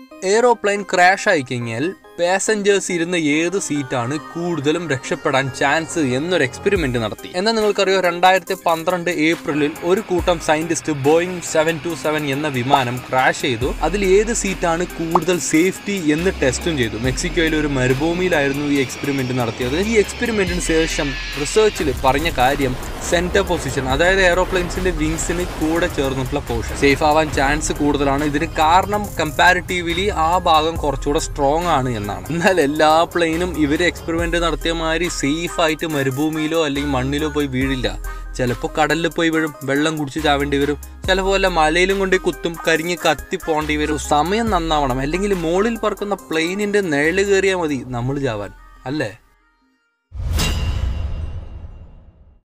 aeroplane crash ആയി കഴിഞ്ഞാൽ passengers ഇരുന്ന ഏത് സീറ്റാണ് കൂടുതലും രക്ഷപ്പെടാൻ ചാൻസ് എന്നൊരു എക്സ്പെരിമെന്റ് നടത്തി എന്നാൽ നിങ്ങൾക്കറിയോ രണ്ടായിരത്തി പന്ത്രണ്ട് ഏപ്രിലിൽ ഒരു കൂട്ടം scientist Boeing seven two seven എന്ന വിമാനം ക്രാഷ് ചെയ്തു അതിൽ ഏത് സീറ്റാണ് കൂടുതൽ സേഫ്റ്റി എന്ന് ടെസ്റ്റും ചെയ്തു മെക്സിക്കോയിലെ ഒരു മരുഭൂമിയിലായിരുന്നു ഈ എക്സ്പെരിമെന്റ് നടത്തിയത് ഈ എക്സ്പെരിമെന്റിന് ശേഷം റിസർച്ചിൽ പറഞ്ഞ കാര്യം സെന്റർ പൊസിഷൻ അതായത് എയറോപ്ലെയിൻസിന്റെ വിങ്സിന് കൂടെ ചേർന്നിട്ടുള്ള പോർഷൻ സേഫ് ആവാൻ ചാൻസ് കൂടുതലാണ് ഇതിന് കാരണം കമ്പാരിറ്റീവ്ലി ആ ഭാഗം കുറച്ചുകൂടെ സ്ട്രോങ് ആണ് എന്നാണ് എന്നാൽ എല്ലാ പ്ലെയിനും ഇവർ എക്സ്പെരിമെന്റ് നടത്തിയ മാതിരി സേഫ് ആയിട്ട് മരുഭൂമിയിലോ അല്ലെങ്കിൽ മണ്ണിലോ പോയി വീഴില്ല ചിലപ്പോൾ കടലിൽ പോയി വീഴും വെള്ളം കുടിച്ച് ചാവേണ്ടി വരും ചിലപ്പോൾ വല്ല മലയിലും കൊണ്ട് കുത്തും കരിഞ്ഞ് കത്തി പോകേണ്ടി വരും സമയം നന്നാവണം അല്ലെങ്കിൽ മുകളിൽ പറക്കുന്ന പ്ലെയിനിന്റെ നിഴല് കയറിയാൽ മതി നമ്മൾ ചാവാൻ അല്ലേ